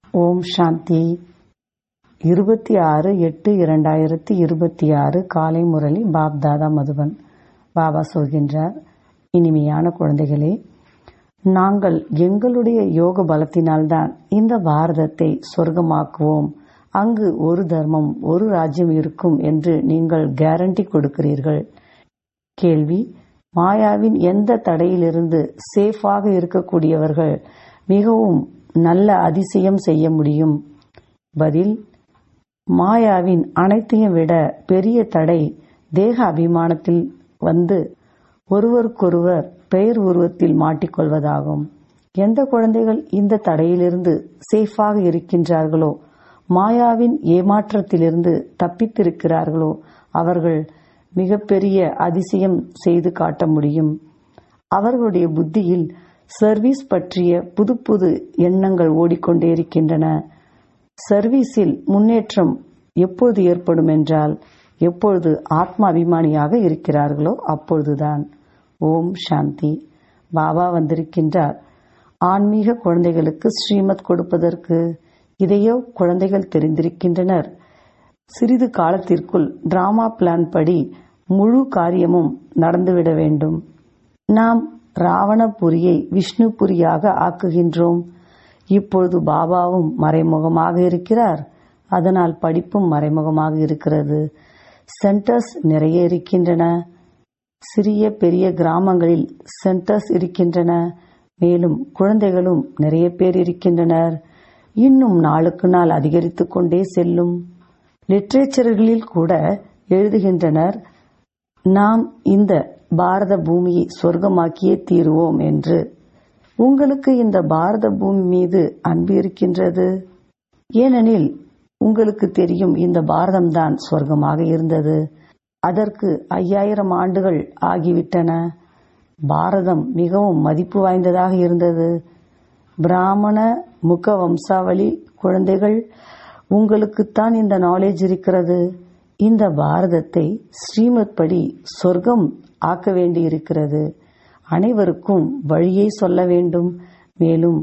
ஓம் சாந்தி இருபத்தி ஆறு எட்டு இரண்டாயிரத்தி இருபத்தி ஆறு காலை முரளி பாப் தாதா மதுபன் பாபா சொல்கின்றார் இனிமையான குழந்தைகளே நாங்கள் எங்களுடைய யோக பலத்தினால்தான் இந்த பாரதத்தை சொர்க்கமாக்குவோம் அங்கு ஒரு தர்மம் ஒரு ராஜ்யம் இருக்கும் என்று நீங்கள் கேரண்டி கொடுக்கிறீர்கள் கேள்வி மாயாவின் எந்த தடையிலிருந்து சேஃபாக இருக்கக்கூடியவர்கள் மிகவும் நல்ல அதிசயம் செய்ய முடியும் பதில் மாயாவின் அனைத்தையும் விட பெரிய தடை தேக அபிமானத்தில் வந்து ஒருவருக்கொருவர் பெயர் உருவத்தில் மாட்டிக்கொள்வதாகும் எந்த குழந்தைகள் இந்த தடையிலிருந்து சேஃபாக இருக்கின்றார்களோ மாயாவின் ஏமாற்றத்திலிருந்து தப்பித்திருக்கிறார்களோ அவர்கள் மிகப்பெரிய அதிசயம் செய்து காட்ட முடியும் அவர்களுடைய புத்தியில் சர்வீஸ் பற்றிய புது புது எண்ணங்கள் ஓடிக்கொண்டே இருக்கின்றன சர்வீஸில் முன்னேற்றம் எப்பொழுது ஏற்படும் என்றால் எப்பொழுது ஆத்ம அபிமானியாக இருக்கிறார்களோ அப்பொழுதுதான் ஓம் சாந்தி பாபா வந்திருக்கின்றார் ஆன்மீக குழந்தைகளுக்கு ஸ்ரீமத் கொடுப்பதற்கு இதையோ குழந்தைகள் தெரிந்திருக்கின்றனர் சிறிது காலத்திற்குள் டிராமா பிளான் படி முழு காரியமும் நடந்துவிட வேண்டும் நாம் ராவணபுரியை விஷ்ணுபுரியாக ஆக்குகின்றோம் இப்பொழுது பாபாவும் மறைமுகமாக இருக்கிறார் அதனால் படிப்பும் மறைமுகமாக இருக்கிறது சென்டர்ஸ் நிறைய இருக்கின்றன சிறிய பெரிய கிராமங்களில் சென்டர்ஸ் இருக்கின்றன மேலும் குழந்தைகளும் நிறைய பேர் இருக்கின்றனர் இன்னும் நாளுக்கு நாள் அதிகரித்து கொண்டே செல்லும் லிட்ரேச்சர்களில் கூட எழுதுகின்றனர் நாம் இந்த பாரத பூமியை சொர்க்கமாக்கியே தீருவோம் என்று உங்களுக்கு இந்த பாரத பூமி மீது அன்பு இருக்கின்றது ஏனெனில் உங்களுக்கு தெரியும் இந்த பாரதம்தான் சொர்க்கமாக இருந்தது அதற்கு ஐயாயிரம் ஆண்டுகள் ஆகிவிட்டன பாரதம் மிகவும் மதிப்பு வாய்ந்ததாக இருந்தது பிராமண முக வம்சாவளி குழந்தைகள் உங்களுக்குத்தான் இந்த நாலேஜ் இருக்கிறது இந்த பாரதத்தை ஸ்ரீமத் படி சொர்க்கம் ஆக்க வேண்டியிருக்கிறது அனைவருக்கும் வழியை சொல்ல வேண்டும் மேலும்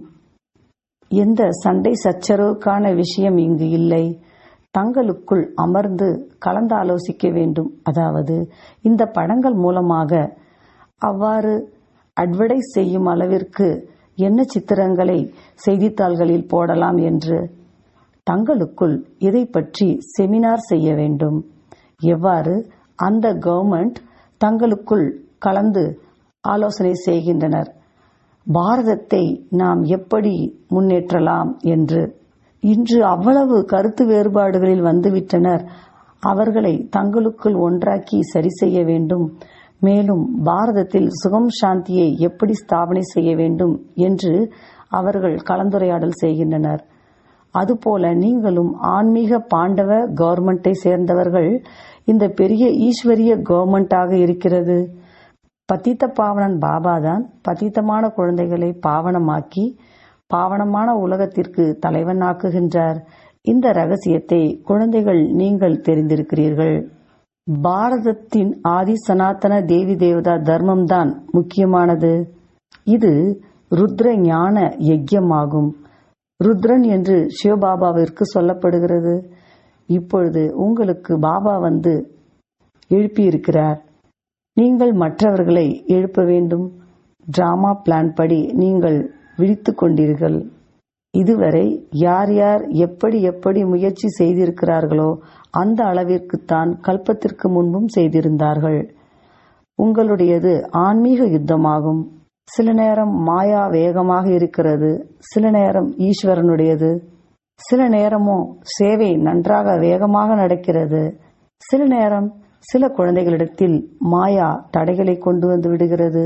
எந்த சண்டை சச்சரவுக்கான விஷயம் இங்கு இல்லை தங்களுக்குள் அமர்ந்து கலந்து ஆலோசிக்க வேண்டும் அதாவது இந்த படங்கள் மூலமாக அவ்வாறு அட்வர்டைஸ் செய்யும் அளவிற்கு என்ன சித்திரங்களை செய்தித்தாள்களில் போடலாம் என்று தங்களுக்குள் இதை பற்றி செமினார் செய்ய வேண்டும் எவ்வாறு அந்த கவர்மெண்ட் தங்களுக்குள் கலந்து ஆலோசனை செய்கின்றனர் பாரதத்தை நாம் எப்படி முன்னேற்றலாம் என்று இன்று அவ்வளவு கருத்து வேறுபாடுகளில் வந்துவிட்டனர் அவர்களை தங்களுக்குள் ஒன்றாக்கி சரி செய்ய வேண்டும் மேலும் பாரதத்தில் சுகம் சாந்தியை எப்படி ஸ்தாபனை செய்ய வேண்டும் என்று அவர்கள் கலந்துரையாடல் செய்கின்றனர் அதுபோல நீங்களும் ஆன்மீக பாண்டவ கவர்மெண்டை சேர்ந்தவர்கள் இந்த பெரிய ஈஸ்வரிய கவர்மெண்டாக இருக்கிறது பத்தித்த பாவனன் பாபாதான் பத்தித்தமான குழந்தைகளை பாவனமாக்கி பாவனமான உலகத்திற்கு தலைவன் ஆக்குகின்றார் இந்த ரகசியத்தை குழந்தைகள் நீங்கள் தெரிந்திருக்கிறீர்கள் பாரதத்தின் ஆதி சனாதன தேவி தேவதா தர்மம்தான் முக்கியமானது இது ருத்ர ஞான யஜ்யமாகும் ருத்ரன் என்று சிவபாபாவிற்கு சொல்லப்படுகிறது இப்பொழுது உங்களுக்கு பாபா வந்து எழுப்பியிருக்கிறார் நீங்கள் மற்றவர்களை எழுப்ப வேண்டும் டிராமா பிளான் படி நீங்கள் விழித்து கொண்டீர்கள் இதுவரை யார் யார் எப்படி எப்படி முயற்சி செய்திருக்கிறார்களோ அந்த அளவிற்குத்தான் கல்பத்திற்கு முன்பும் செய்திருந்தார்கள் உங்களுடையது ஆன்மீக யுத்தமாகும் சில நேரம் மாயா வேகமாக இருக்கிறது சில நேரம் ஈஸ்வரனுடையது சில நேரமோ சேவை நன்றாக வேகமாக நடக்கிறது சில நேரம் சில குழந்தைகளிடத்தில் மாயா தடைகளை கொண்டு வந்து விடுகிறது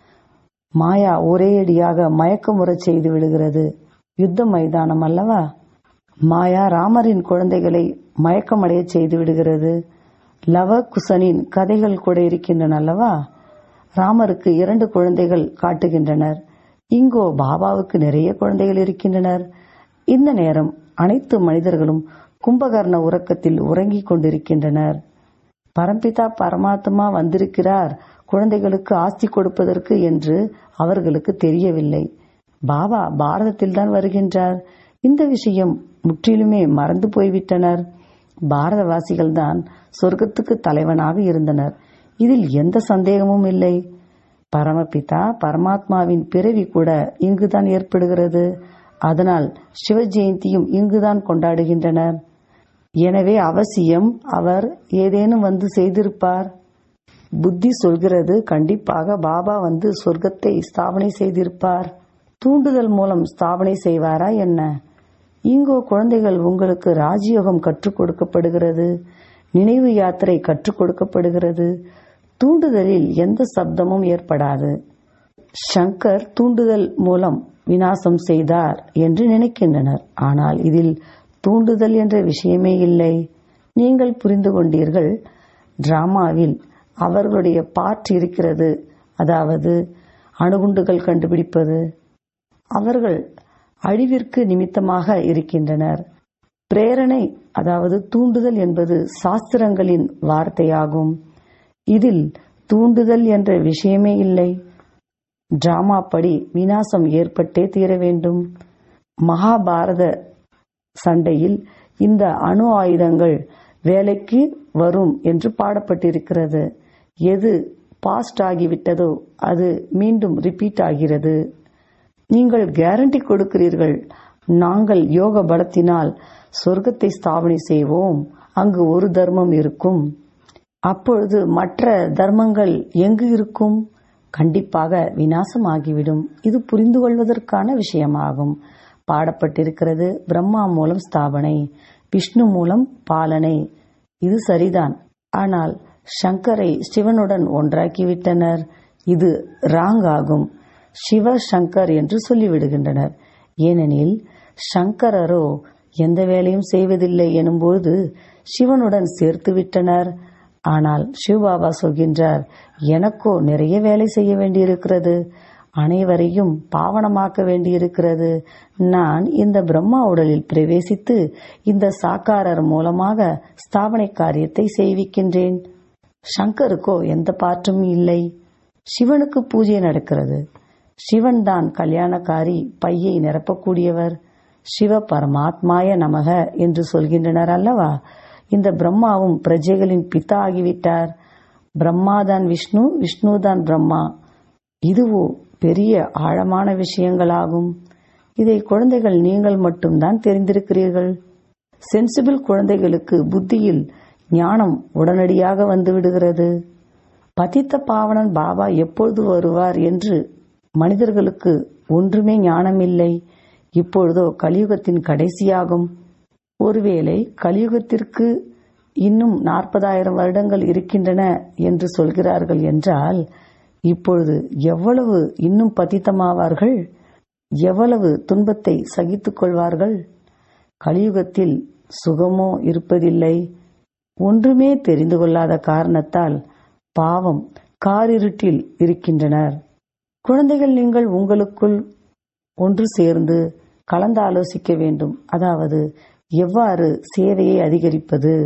மாயா ஒரேயடியாக மயக்கமுறச் செய்து விடுகிறது யுத்த மைதானம் அல்லவா மாயா ராமரின் குழந்தைகளை மயக்கமடைய செய்து விடுகிறது லவ குசனின் கதைகள் கூட இருக்கின்றன அல்லவா ராமருக்கு இரண்டு குழந்தைகள் காட்டுகின்றனர் இங்கோ பாபாவுக்கு நிறைய குழந்தைகள் இருக்கின்றனர் இந்த நேரம் அனைத்து மனிதர்களும் கும்பகர்ண உறக்கத்தில் உறங்கிக் கொண்டிருக்கின்றனர் பரம்பிதா பரமாத்மா வந்திருக்கிறார் குழந்தைகளுக்கு ஆஸ்தி கொடுப்பதற்கு என்று அவர்களுக்கு தெரியவில்லை பாபா பாரதத்தில் தான் வருகின்றார் இந்த விஷயம் முற்றிலுமே மறந்து போய்விட்டனர் பாரதவாசிகள் தான் சொர்க்கத்துக்கு தலைவனாக இருந்தனர் இதில் எந்த சந்தேகமும் இல்லை பரமபிதா பரமாத்மாவின் பிறவி கூட இங்குதான் ஏற்படுகிறது அதனால் சிவ ஜெயந்தியும் இங்குதான் கொண்டாடுகின்றனர் எனவே அவசியம் அவர் ஏதேனும் வந்து செய்திருப்பார் புத்தி சொல்கிறது கண்டிப்பாக பாபா வந்து சொர்க்கத்தை ஸ்தாபனை செய்திருப்பார் தூண்டுதல் மூலம் ஸ்தாபனை செய்வாரா என்ன இங்கோ குழந்தைகள் உங்களுக்கு ராஜயோகம் கற்றுக் கொடுக்கப்படுகிறது நினைவு யாத்திரை கற்றுக் கொடுக்கப்படுகிறது தூண்டுதலில் எந்த சப்தமும் ஏற்படாது சங்கர் தூண்டுதல் மூலம் வினாசம் செய்தார் என்று நினைக்கின்றனர் ஆனால் இதில் தூண்டுதல் என்ற விஷயமே இல்லை நீங்கள் புரிந்து கொண்டீர்கள் டிராமாவில் அவர்களுடைய பார்ட் இருக்கிறது அதாவது அணுகுண்டுகள் கண்டுபிடிப்பது அவர்கள் அழிவிற்கு நிமித்தமாக இருக்கின்றனர் பிரேரணை அதாவது தூண்டுதல் என்பது சாஸ்திரங்களின் வார்த்தையாகும் இதில் தூண்டுதல் என்ற விஷயமே இல்லை டிராமா படி வினாசம் ஏற்பட்டே தீர வேண்டும் மகாபாரத சண்டையில் இந்த அணு ஆயுதங்கள் வேலைக்கு வரும் என்று பாடப்பட்டிருக்கிறது எது பாஸ்ட் ஆகிவிட்டதோ அது மீண்டும் ரிப்பீட் ஆகிறது நீங்கள் கேரண்டி கொடுக்கிறீர்கள் நாங்கள் யோக பலத்தினால் சொர்க்கத்தை ஸ்தாபனை செய்வோம் அங்கு ஒரு தர்மம் இருக்கும் அப்பொழுது மற்ற தர்மங்கள் எங்கு இருக்கும் கண்டிப்பாக வினாசமாகிவிடும் இது புரிந்து கொள்வதற்கான விஷயமாகும் பாடப்பட்டிருக்கிறது பிரம்மா மூலம் ஸ்தாபனை விஷ்ணு மூலம் பாலனை இது சரிதான் ஆனால் சங்கரை சிவனுடன் ஒன்றாக்கிவிட்டனர் இது ராங் ஆகும் சிவ சங்கர் என்று சொல்லிவிடுகின்றனர் ஏனெனில் சங்கரரோ எந்த வேலையும் செய்வதில்லை எனும்போது சிவனுடன் சேர்த்து விட்டனர் ஆனால் சிவபாபா சொல்கின்றார் எனக்கோ நிறைய வேலை செய்ய வேண்டியிருக்கிறது அனைவரையும் பாவனமாக்க வேண்டியிருக்கிறது நான் இந்த பிரம்மா உடலில் பிரவேசித்து இந்த சாக்காரர் மூலமாக ஸ்தாபனை காரியத்தை செய்விக்கின்றேன் சங்கருக்கோ எந்த பாற்றும் இல்லை சிவனுக்கு பூஜை நடக்கிறது சிவன் தான் கல்யாணக்காரி பையை நிரப்பக்கூடியவர் சிவ பரமாத்மாய நமக என்று சொல்கின்றனர் அல்லவா இந்த பிரம்மாவும் பிரஜைகளின் பித்தா ஆகிவிட்டார் பிரம்மாதான் விஷ்ணு விஷ்ணுதான் பிரம்மா இதுவோ பெரிய ஆழமான விஷயங்களாகும் இதை குழந்தைகள் நீங்கள் மட்டும்தான் தெரிந்திருக்கிறீர்கள் சென்சிபிள் குழந்தைகளுக்கு புத்தியில் ஞானம் உடனடியாக வந்து விடுகிறது பதித்த பாவனன் பாபா எப்பொழுது வருவார் என்று மனிதர்களுக்கு ஒன்றுமே ஞானம் இல்லை இப்பொழுதோ கலியுகத்தின் கடைசியாகும் ஒருவேளை கலியுகத்திற்கு இன்னும் நாற்பதாயிரம் வருடங்கள் இருக்கின்றன என்று சொல்கிறார்கள் என்றால் இப்பொழுது எவ்வளவு இன்னும் பதித்தமாவார்கள் எவ்வளவு துன்பத்தை சகித்துக் கொள்வார்கள் கலியுகத்தில் சுகமோ இருப்பதில்லை ஒன்றுமே தெரிந்து கொள்ளாத காரணத்தால் பாவம் காரிருட்டில் இருக்கின்றனர் குழந்தைகள் நீங்கள் உங்களுக்குள் ஒன்று சேர்ந்து கலந்து ஆலோசிக்க வேண்டும் அதாவது எவ்வாறு சேவையை அதிகரிப்பது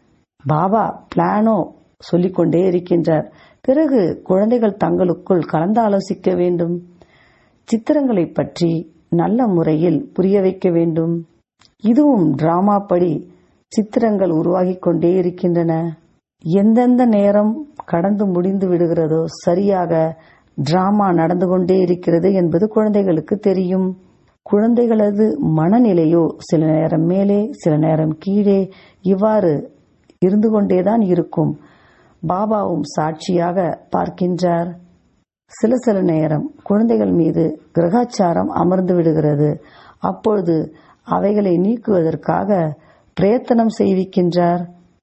பாபா பிளானோ சொல்லிக்கொண்டே இருக்கின்றார் பிறகு குழந்தைகள் தங்களுக்குள் கலந்து ஆலோசிக்க வேண்டும் சித்திரங்களை பற்றி நல்ல முறையில் புரிய வைக்க வேண்டும் இதுவும் டிராமா படி சித்திரங்கள் உருவாகிக் கொண்டே இருக்கின்றன எந்தெந்த நேரம் கடந்து முடிந்து விடுகிறதோ சரியாக டிராமா நடந்து கொண்டே இருக்கிறது என்பது குழந்தைகளுக்கு தெரியும் குழந்தைகளது மனநிலையோ சில நேரம் மேலே சில நேரம் கீழே இவ்வாறு இருந்து கொண்டேதான் இருக்கும் பாபாவும் சாட்சியாக பார்க்கின்றார் சில சில நேரம் குழந்தைகள் மீது கிரகாச்சாரம் அமர்ந்து விடுகிறது அப்பொழுது அவைகளை நீக்குவதற்காக பிரயத்தனம் செய்விக்கின்றார்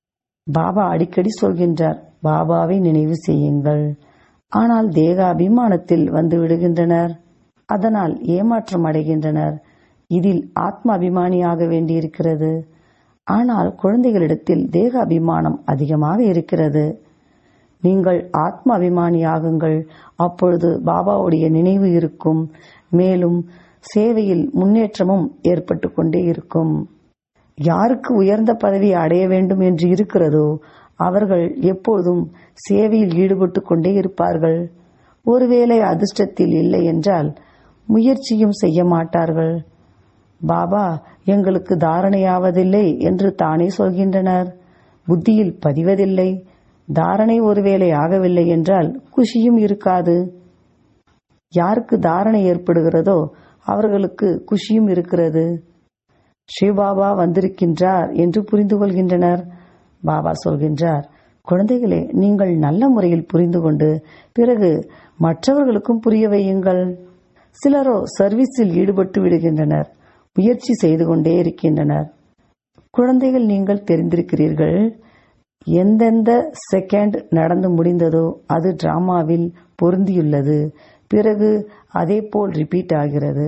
பாபா அடிக்கடி சொல்கின்றார் பாபாவை நினைவு செய்யுங்கள் ஆனால் தேக அபிமானத்தில் வந்து விடுகின்றனர் அதனால் ஏமாற்றம் அடைகின்றனர் இதில் ஆத்ம அபிமானியாக வேண்டியிருக்கிறது ஆனால் குழந்தைகளிடத்தில் தேக அபிமானம் அதிகமாக இருக்கிறது நீங்கள் ஆத்ம அபிமானியாகுங்கள் அப்பொழுது பாபாவுடைய நினைவு இருக்கும் மேலும் சேவையில் முன்னேற்றமும் ஏற்பட்டு கொண்டே இருக்கும் யாருக்கு உயர்ந்த பதவி அடைய வேண்டும் என்று இருக்கிறதோ அவர்கள் எப்போதும் சேவையில் ஈடுபட்டு கொண்டே இருப்பார்கள் ஒருவேளை அதிர்ஷ்டத்தில் இல்லை என்றால் முயற்சியும் செய்ய மாட்டார்கள் பாபா எங்களுக்கு தாரணையாவதில்லை என்று தானே சொல்கின்றனர் புத்தியில் பதிவதில்லை தாரணை ஒருவேளை ஆகவில்லை என்றால் குஷியும் இருக்காது யாருக்கு தாரணை ஏற்படுகிறதோ அவர்களுக்கு குஷியும் இருக்கிறது ஸ்ரீபாபா வந்திருக்கின்றார் என்று புரிந்து கொள்கின்றனர் பாபா சொல்கின்றார் குழந்தைகளே நீங்கள் நல்ல முறையில் புரிந்து கொண்டு பிறகு மற்றவர்களுக்கும் புரிய வையுங்கள் சிலரோ சர்வீஸில் ஈடுபட்டு விடுகின்றனர் முயற்சி செய்து கொண்டே இருக்கின்றனர் குழந்தைகள் நீங்கள் தெரிந்திருக்கிறீர்கள் எந்தெந்த செகண்ட் நடந்து முடிந்ததோ அது டிராமாவில் பொருந்தியுள்ளது பிறகு அதே போல் ரிப்பீட் ஆகிறது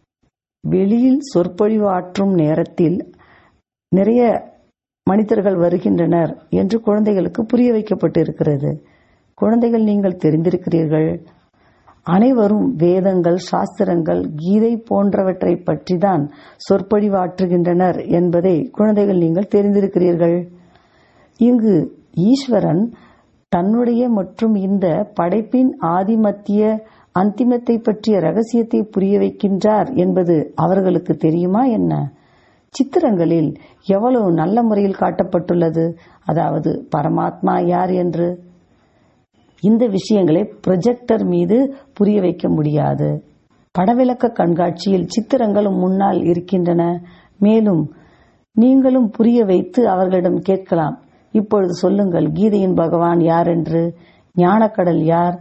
வெளியில் சொற்பொழிவு ஆற்றும் நேரத்தில் நிறைய மனிதர்கள் வருகின்றனர் என்று குழந்தைகளுக்கு புரிய வைக்கப்பட்டு இருக்கிறது குழந்தைகள் நீங்கள் தெரிந்திருக்கிறீர்கள் அனைவரும் வேதங்கள் சாஸ்திரங்கள் கீதை போன்றவற்றை பற்றி தான் சொற்பொழிவாற்றுகின்றனர் என்பதை குழந்தைகள் நீங்கள் தெரிந்திருக்கிறீர்கள் இங்கு ஈஸ்வரன் தன்னுடைய மற்றும் இந்த படைப்பின் ஆதிமத்திய அந்திமத்தை பற்றிய ரகசியத்தை புரிய வைக்கின்றார் என்பது அவர்களுக்கு தெரியுமா என்ன சித்திரங்களில் எவ்வளவு நல்ல முறையில் காட்டப்பட்டுள்ளது அதாவது பரமாத்மா யார் என்று இந்த விஷயங்களை ப்ரொஜெக்டர் மீது புரிய வைக்க முடியாது படவிளக்க கண்காட்சியில் சித்திரங்களும் முன்னால் இருக்கின்றன மேலும் நீங்களும் புரிய வைத்து அவர்களிடம் கேட்கலாம் இப்பொழுது சொல்லுங்கள் கீதையின் பகவான் யார் என்று ஞானக்கடல் யார்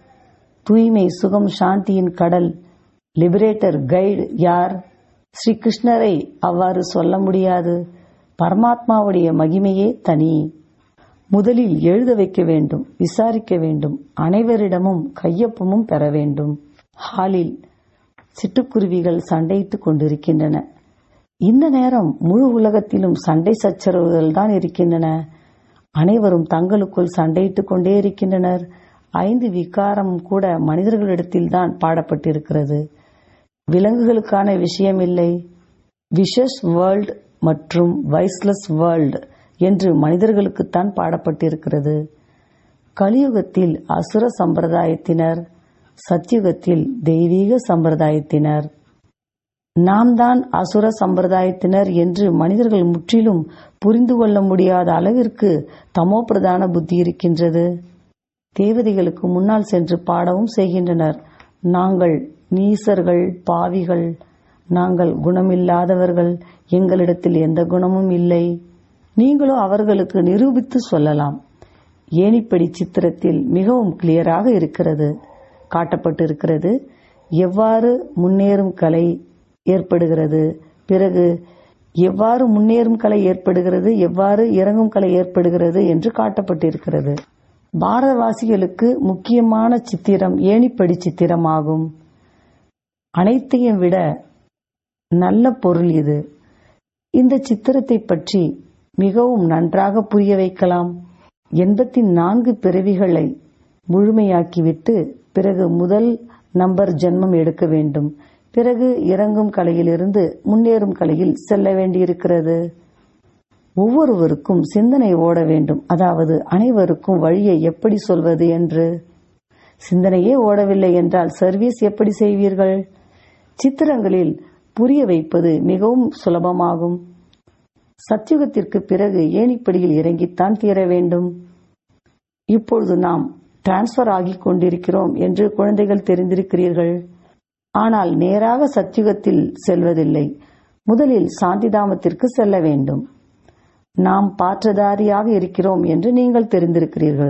தூய்மை சுகம் சாந்தியின் கடல் லிபரேட்டர் கைடு யார் ஸ்ரீ கிருஷ்ணரை அவ்வாறு சொல்ல முடியாது பரமாத்மாவுடைய மகிமையே தனி முதலில் எழுத வைக்க வேண்டும் விசாரிக்க வேண்டும் அனைவரிடமும் கையொப்பமும் பெற வேண்டும் ஹாலில் சிட்டுக்குருவிகள் சண்டையிட்டுக் கொண்டிருக்கின்றன இந்த நேரம் முழு உலகத்திலும் சண்டை சச்சரவுகள் தான் இருக்கின்றன அனைவரும் தங்களுக்குள் சண்டையிட்டுக் கொண்டே இருக்கின்றனர் ஐந்து விகாரம் கூட மனிதர்களிடத்தில் தான் பாடப்பட்டிருக்கிறது விலங்குகளுக்கான விஷயம் இல்லை விஷஸ் வேர்ல்ட் மற்றும் வைஸ்லெஸ் வேர்ல்ட் என்று மனிதர்களுக்குத்தான் பாடப்பட்டிருக்கிறது கலியுகத்தில் அசுர சம்பிரதாயத்தினர் சத்தியுகத்தில் தெய்வீக சம்பிரதாயத்தினர் நாம் தான் அசுர சம்பிரதாயத்தினர் என்று மனிதர்கள் முற்றிலும் புரிந்து கொள்ள முடியாத அளவிற்கு தமோ பிரதான புத்தி இருக்கின்றது தேவதைகளுக்கு முன்னால் சென்று பாடவும் செய்கின்றனர் நாங்கள் நீசர்கள் பாவிகள் நாங்கள் குணமில்லாதவர்கள் எங்களிடத்தில் எந்த குணமும் இல்லை நீங்களும் அவர்களுக்கு நிரூபித்து சொல்லலாம் ஏனிப்படி சித்திரத்தில் மிகவும் கிளியராக இருக்கிறது காட்டப்பட்டிருக்கிறது எவ்வாறு முன்னேறும் கலை ஏற்படுகிறது பிறகு எவ்வாறு முன்னேறும் கலை ஏற்படுகிறது எவ்வாறு இறங்கும் கலை ஏற்படுகிறது என்று காட்டப்பட்டிருக்கிறது பாரதவாசிகளுக்கு முக்கியமான சித்திரம் ஏணிப்படி சித்திரமாகும் அனைத்தையும் விட நல்ல பொருள் இது இந்த சித்திரத்தை பற்றி மிகவும் நன்றாக புரிய வைக்கலாம் எண்பத்தி நான்கு பிறவிகளை முழுமையாக்கிவிட்டு பிறகு முதல் நம்பர் ஜென்மம் எடுக்க வேண்டும் பிறகு இறங்கும் கலையிலிருந்து முன்னேறும் கலையில் செல்ல வேண்டியிருக்கிறது ஒவ்வொருவருக்கும் சிந்தனை ஓட வேண்டும் அதாவது அனைவருக்கும் வழியை எப்படி சொல்வது என்று சிந்தனையே ஓடவில்லை என்றால் சர்வீஸ் எப்படி செய்வீர்கள் சித்திரங்களில் புரிய வைப்பது மிகவும் சுலபமாகும் சத்தியுகத்திற்கு பிறகு ஏணிப்படியில் இறங்கித்தான் தீர வேண்டும் இப்பொழுது நாம் டிரான்ஸ்பர் ஆகிக் கொண்டிருக்கிறோம் என்று குழந்தைகள் தெரிந்திருக்கிறீர்கள் ஆனால் நேராக சத்தியுகத்தில் செல்வதில்லை முதலில் சாந்திதாமத்திற்கு செல்ல வேண்டும் நாம் பாற்றதாரியாக இருக்கிறோம் என்று நீங்கள் தெரிந்திருக்கிறீர்கள்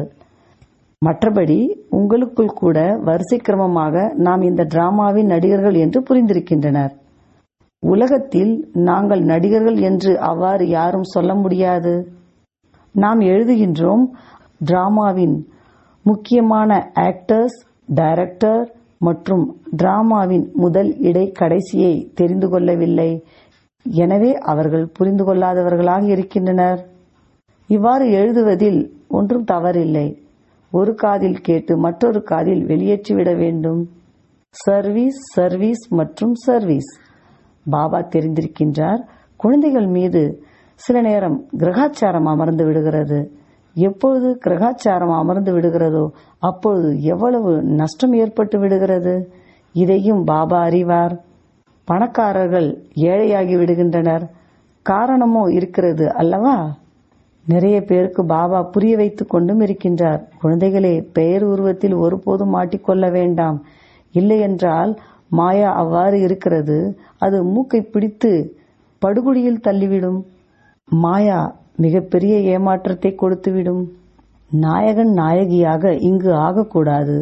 மற்றபடி உங்களுக்குள் கூட வரிசை கிரமமாக நாம் இந்த டிராமாவின் நடிகர்கள் என்று புரிந்திருக்கின்றனர் உலகத்தில் நாங்கள் நடிகர்கள் என்று அவ்வாறு யாரும் சொல்ல முடியாது நாம் எழுதுகின்றோம் டிராமாவின் முக்கியமான ஆக்டர்ஸ் டைரக்டர் மற்றும் டிராமாவின் முதல் இடை கடைசியை தெரிந்து கொள்ளவில்லை எனவே அவர்கள் புரிந்து கொள்ளாதவர்களாக இருக்கின்றனர் இவ்வாறு எழுதுவதில் ஒன்றும் தவறில்லை ஒரு காதில் கேட்டு மற்றொரு காதில் வெளியேற்றிவிட வேண்டும் சர்வீஸ் சர்வீஸ் மற்றும் சர்வீஸ் பாபா தெரிந்திருக்கின்றார் குழந்தைகள் மீது சில நேரம் கிரகாச்சாரம் அமர்ந்து விடுகிறது எப்பொழுது கிரகாச்சாரம் அமர்ந்து விடுகிறதோ அப்பொழுது எவ்வளவு நஷ்டம் ஏற்பட்டு விடுகிறது இதையும் பாபா அறிவார் பணக்காரர்கள் ஏழையாகி விடுகின்றனர் காரணமோ இருக்கிறது அல்லவா நிறைய பேருக்கு பாபா புரிய வைத்துக் கொண்டும் இருக்கின்றார் குழந்தைகளே பெயர் உருவத்தில் ஒருபோதும் மாட்டிக்கொள்ள வேண்டாம் இல்லையென்றால் மாயா அவ்வாறு இருக்கிறது அது மூக்கை பிடித்து படுகுழியில் தள்ளிவிடும் மாயா மிகப்பெரிய ஏமாற்றத்தை கொடுத்துவிடும் நாயகன் நாயகியாக இங்கு ஆகக்கூடாது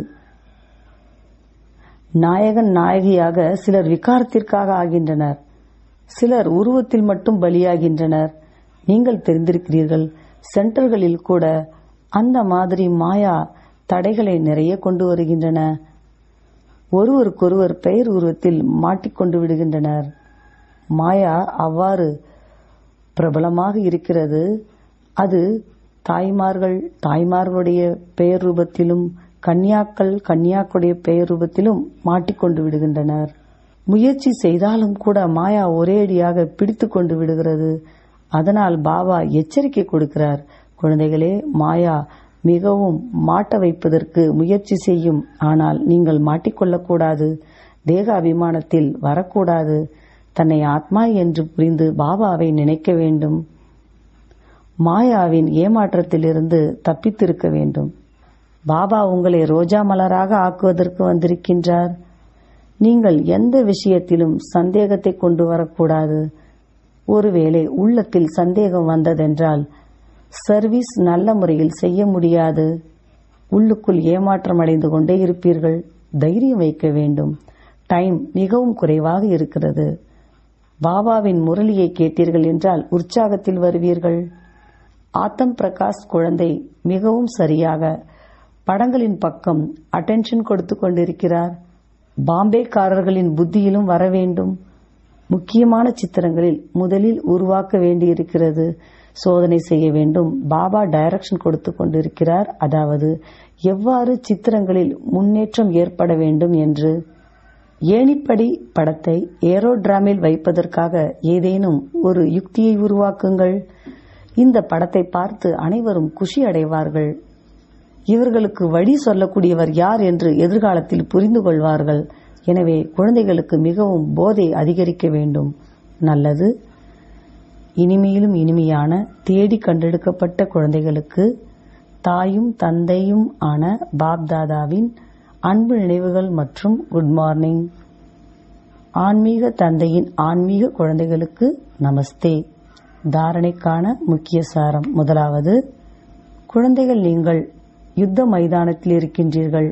நாயகன் நாயகியாக சிலர் விகாரத்திற்காக ஆகின்றனர் சிலர் உருவத்தில் மட்டும் பலியாகின்றனர் நீங்கள் தெரிந்திருக்கிறீர்கள் சென்டர்களில் கூட அந்த மாதிரி மாயா தடைகளை நிறைய கொண்டு வருகின்றன ஒருவருக்கொருவர் பெயர் உருவத்தில் மாட்டிக்கொண்டு விடுகின்றனர் மாயா அவ்வாறு பிரபலமாக இருக்கிறது அது தாய்மார்கள் தாய்மார்களுடைய பெயர் ரூபத்திலும் கன்னியாக்கள் கன்னியாக்களுடைய பெயர் ரூபத்திலும் மாட்டிக்கொண்டு விடுகின்றனர் முயற்சி செய்தாலும் கூட மாயா ஒரேடியாக பிடித்து கொண்டு விடுகிறது அதனால் பாபா எச்சரிக்கை கொடுக்கிறார் குழந்தைகளே மாயா மிகவும் மாட்ட வைப்பதற்கு முயற்சி செய்யும் ஆனால் நீங்கள் மாட்டிக்கொள்ளக்கூடாது தேக அபிமானத்தில் வரக்கூடாது தன்னை ஆத்மா என்று புரிந்து பாபாவை நினைக்க வேண்டும் மாயாவின் ஏமாற்றத்திலிருந்து தப்பித்திருக்க வேண்டும் பாபா உங்களை ரோஜா மலராக ஆக்குவதற்கு வந்திருக்கின்றார் நீங்கள் எந்த விஷயத்திலும் சந்தேகத்தை கொண்டு வரக்கூடாது ஒருவேளை உள்ளத்தில் சந்தேகம் வந்ததென்றால் சர்வீஸ் நல்ல முறையில் செய்ய முடியாது உள்ளுக்குள் ஏமாற்றம் அடைந்து கொண்டே இருப்பீர்கள் தைரியம் வைக்க வேண்டும் டைம் மிகவும் குறைவாக இருக்கிறது பாபாவின் முரளியை கேட்டீர்கள் என்றால் உற்சாகத்தில் வருவீர்கள் ஆத்தம் பிரகாஷ் குழந்தை மிகவும் சரியாக படங்களின் பக்கம் அட்டென்ஷன் கொடுத்து கொண்டிருக்கிறார் பாம்பேக்காரர்களின் புத்தியிலும் வர வேண்டும் முக்கியமான சித்திரங்களில் முதலில் உருவாக்க வேண்டியிருக்கிறது சோதனை செய்ய வேண்டும் பாபா டைரக்ஷன் கொடுத்து கொண்டிருக்கிறார் அதாவது எவ்வாறு சித்திரங்களில் முன்னேற்றம் ஏற்பட வேண்டும் என்று ஏணிப்படி படத்தை ஏரோடிராமில் வைப்பதற்காக ஏதேனும் ஒரு யுக்தியை உருவாக்குங்கள் இந்த படத்தை பார்த்து அனைவரும் குஷி அடைவார்கள் இவர்களுக்கு வழி சொல்லக்கூடியவர் யார் என்று எதிர்காலத்தில் புரிந்து கொள்வார்கள் எனவே குழந்தைகளுக்கு மிகவும் போதை அதிகரிக்க வேண்டும் நல்லது இனிமையிலும் இனிமையான தேடி கண்டெடுக்கப்பட்ட குழந்தைகளுக்கு தாயும் தந்தையும் ஆன பாப்தாதாவின் அன்பு நினைவுகள் மற்றும் குட் மார்னிங் ஆன்மீக தந்தையின் ஆன்மீக குழந்தைகளுக்கு நமஸ்தே தாரணைக்கான முக்கிய சாரம் முதலாவது குழந்தைகள் நீங்கள் யுத்த மைதானத்தில் இருக்கின்றீர்கள்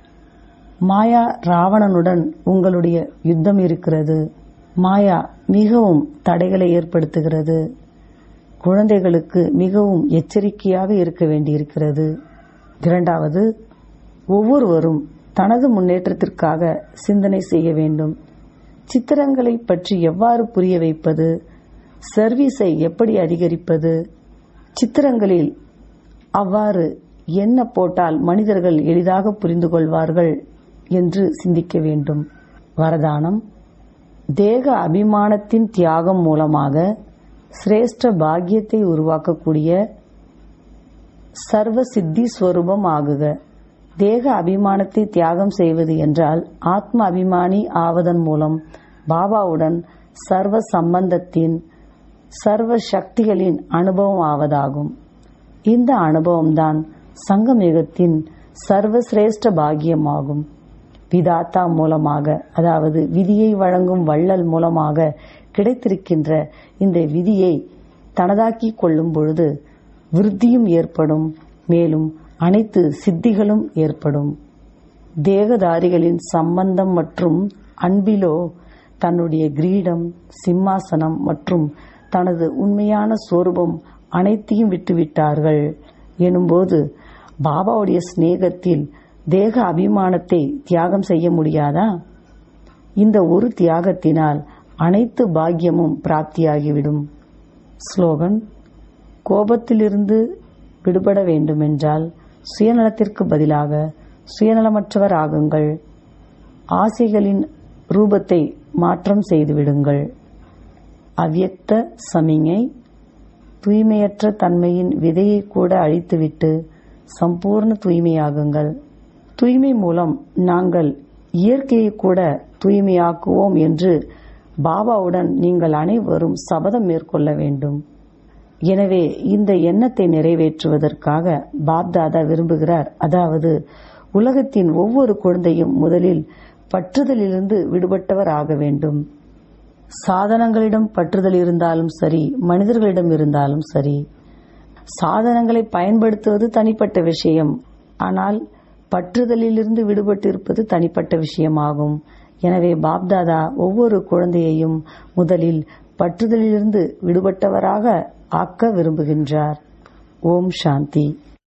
மாயா ராவணனுடன் உங்களுடைய யுத்தம் இருக்கிறது மாயா மிகவும் தடைகளை ஏற்படுத்துகிறது குழந்தைகளுக்கு மிகவும் எச்சரிக்கையாக இருக்க வேண்டியிருக்கிறது இரண்டாவது ஒவ்வொருவரும் தனது முன்னேற்றத்திற்காக சிந்தனை செய்ய வேண்டும் சித்திரங்களை பற்றி எவ்வாறு புரிய வைப்பது சர்வீஸை எப்படி அதிகரிப்பது சித்திரங்களில் அவ்வாறு என்ன போட்டால் மனிதர்கள் எளிதாக புரிந்து கொள்வார்கள் என்று சிந்திக்க வேண்டும் வரதானம் தேக அபிமானத்தின் தியாகம் மூலமாக சிரேஷ்ட பாக்கியத்தை உருவாக்கக்கூடிய சர்வ சித்தி ஸ்வரூபம் ஆகுக தேக அபிமானத்தை தியாகம் செய்வது என்றால் ஆத்ம அபிமானி ஆவதன் மூலம் பாபாவுடன் சர்வ சம்பந்தத்தின் சர்வ சக்திகளின் அனுபவம் ஆவதாகும் இந்த அனுபவம்தான் சங்கமயுகத்தின் சர்வசிரேஷ்ட பாக்கியமாகும் விதாத்தா மூலமாக அதாவது விதியை வழங்கும் வள்ளல் மூலமாக கிடைத்திருக்கின்ற இந்த விதியை தனதாக்கிக் கொள்ளும் பொழுது விருத்தியும் ஏற்படும் மேலும் அனைத்து சித்திகளும் ஏற்படும் தேகதாரிகளின் சம்பந்தம் மற்றும் அன்பிலோ தன்னுடைய கிரீடம் சிம்மாசனம் மற்றும் தனது உண்மையான சொரூபம் அனைத்தையும் விட்டுவிட்டார்கள் எனும்போது பாபாவுடைய சிநேகத்தில் தேக அபிமானத்தை தியாகம் செய்ய முடியாதா இந்த ஒரு தியாகத்தினால் அனைத்து பாக்கியமும் பிராப்தியாகிவிடும் ஸ்லோகன் கோபத்திலிருந்து விடுபட வேண்டுமென்றால் சுயநலத்திற்கு பதிலாக சுயநலமற்றவர் ஆகுங்கள் ஆசைகளின் ரூபத்தை மாற்றம் செய்துவிடுங்கள் அவ்யக்த சமிங்கை தூய்மையற்ற தன்மையின் விதையை கூட அழித்துவிட்டு சம்பூர்ண தூய்மையாகுங்கள் தூய்மை மூலம் நாங்கள் இயற்கையை கூட தூய்மையாக்குவோம் என்று பாபாவுடன் நீங்கள் அனைவரும் சபதம் மேற்கொள்ள வேண்டும் எனவே இந்த எண்ணத்தை நிறைவேற்றுவதற்காக பாப்தாதா விரும்புகிறார் அதாவது உலகத்தின் ஒவ்வொரு குழந்தையும் முதலில் பற்றுதலிலிருந்து விடுபட்டவர் ஆக வேண்டும் சாதனங்களிடம் பற்றுதல் இருந்தாலும் சரி மனிதர்களிடம் இருந்தாலும் சரி சாதனங்களை பயன்படுத்துவது தனிப்பட்ட விஷயம் ஆனால் பற்றுதலிலிருந்து விடுபட்டு இருப்பது தனிப்பட்ட விஷயமாகும் எனவே பாப்தாதா ஒவ்வொரு குழந்தையையும் முதலில் பற்றுதலிலிருந்து விடுபட்டவராக ஆக்க விரும்புகின்றார் ஓம் சாந்தி